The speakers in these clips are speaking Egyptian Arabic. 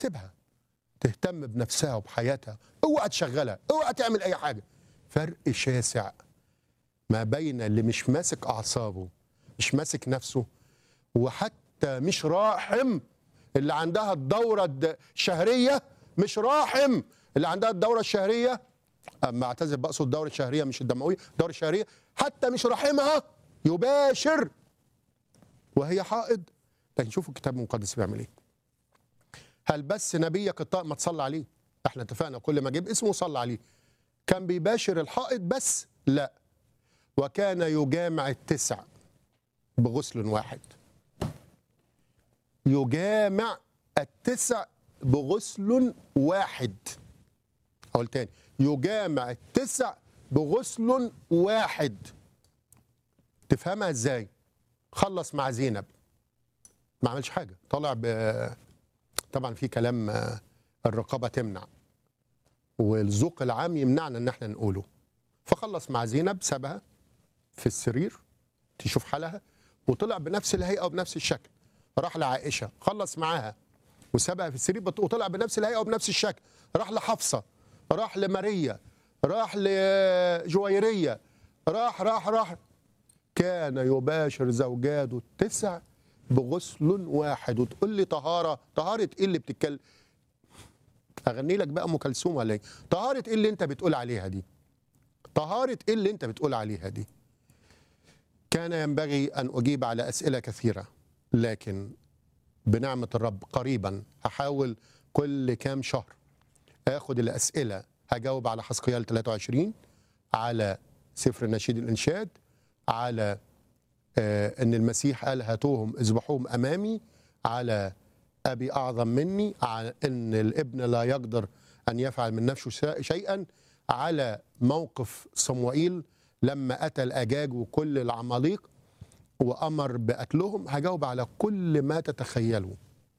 سيبها تهتم بنفسها وبحياتها اوعى تشغلها اوعى تعمل اي حاجه فرق شاسع ما بين اللي مش ماسك اعصابه مش ماسك نفسه وحتى مش راحم اللي عندها الدوره الد- الشهريه مش راحم اللي عندها الدوره الشهريه اما اعتذر بقصد الدوره الشهريه مش الدمويه الدوره الشهريه حتى مش رحمها يباشر وهي حائض لكن شوفوا الكتاب المقدس بيعمل ايه هل بس نبيك الطائب ما تصلي عليه احنا اتفقنا كل ما جيب اسمه صلى عليه كان بيباشر الحائض بس لا وكان يجامع التسع بغسل واحد يجامع التسع بغسل واحد اقول تاني يجامع التسع بغسل واحد تفهمها ازاي خلص مع زينب ما عملش حاجه طلع ب طبعا في كلام آه، الرقابه تمنع والذوق العام يمنعنا ان احنا نقوله فخلص مع زينب سابها في السرير تشوف حالها وطلع بنفس الهيئه وبنفس الشكل راح لعائشه خلص معاها وسابها في السرير بت- وطلع بنفس الهيئه وبنفس الشكل راح لحفصه راح لماريا راح لجويريه راح راح راح كان يباشر زوجاته التسع بغسل واحد وتقول لي طهاره طهاره ايه اللي بتتكلم اغني لك بقى ام كلثوم ولا ايه طهاره ايه اللي انت بتقول عليها دي طهاره ايه اللي انت بتقول عليها دي كان ينبغي ان اجيب على اسئله كثيره لكن بنعمه الرب قريبا هحاول كل كام شهر اخد الاسئله هجاوب على حسقيال 23 على سفر النشيد الانشاد على آه، ان المسيح قال هاتوهم اذبحوهم امامي على ابي اعظم مني على ان الابن لا يقدر ان يفعل من نفسه شا- شيئا على موقف صموئيل لما اتى الاجاج وكل العماليق وامر بقتلهم هجاوب على كل ما تتخيلوا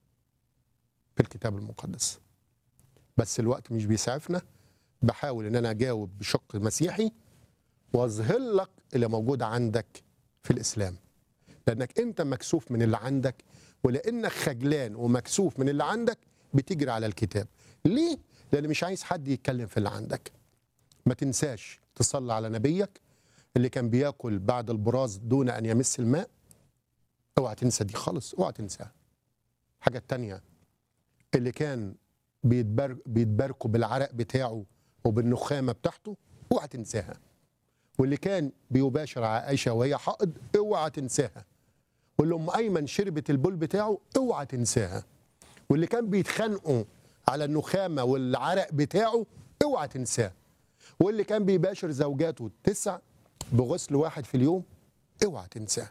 في الكتاب المقدس بس الوقت مش بيسعفنا بحاول ان انا اجاوب بشق مسيحي واظهر لك اللي موجود عندك في الاسلام لانك انت مكسوف من اللي عندك ولانك خجلان ومكسوف من اللي عندك بتجري على الكتاب ليه لان مش عايز حد يتكلم في اللي عندك ما تنساش تصلي على نبيك اللي كان بياكل بعد البراز دون ان يمس الماء اوعى تنسى دي خالص اوعى تنساها حاجه التانية اللي كان بيتبر بيتباركوا بالعرق بتاعه وبالنخامه بتاعته اوعى تنساها واللي كان بيباشر عائشه وهي حائض اوعى تنساها واللي ام ايمن شربت البول بتاعه اوعى تنساها واللي كان بيتخانقوا على النخامه والعرق بتاعه اوعى تنساه واللي كان بيباشر زوجاته التسع بغسل واحد في اليوم اوعى تنساه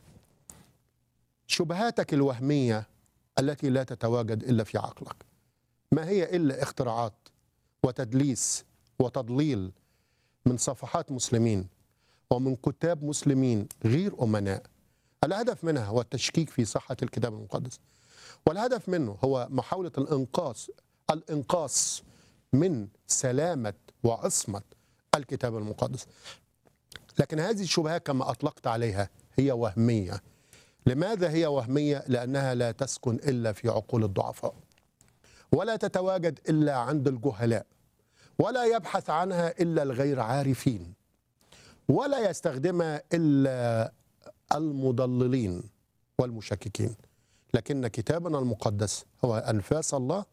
شبهاتك الوهميه التي لا تتواجد الا في عقلك ما هي الا اختراعات وتدليس وتضليل من صفحات مسلمين ومن كتاب مسلمين غير امناء الهدف منها هو التشكيك في صحه الكتاب المقدس والهدف منه هو محاوله الانقاص الانقاص من سلامه وعصمه الكتاب المقدس لكن هذه الشبهات كما اطلقت عليها هي وهميه لماذا هي وهميه لانها لا تسكن الا في عقول الضعفاء ولا تتواجد الا عند الجهلاء ولا يبحث عنها الا الغير عارفين ولا يستخدمها الا المضللين والمشككين لكن كتابنا المقدس هو انفاس الله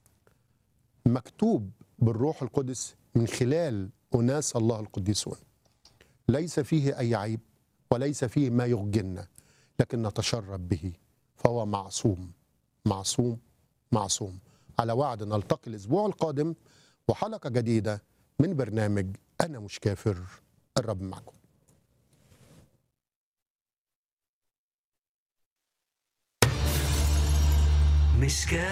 مكتوب بالروح القدس من خلال اناس الله القديسون ليس فيه اي عيب وليس فيه ما يخجلنا لكن نتشرب به فهو معصوم معصوم معصوم على وعد نلتقي الاسبوع القادم وحلقه جديده من برنامج انا مش كافر الرب معكم مش كافر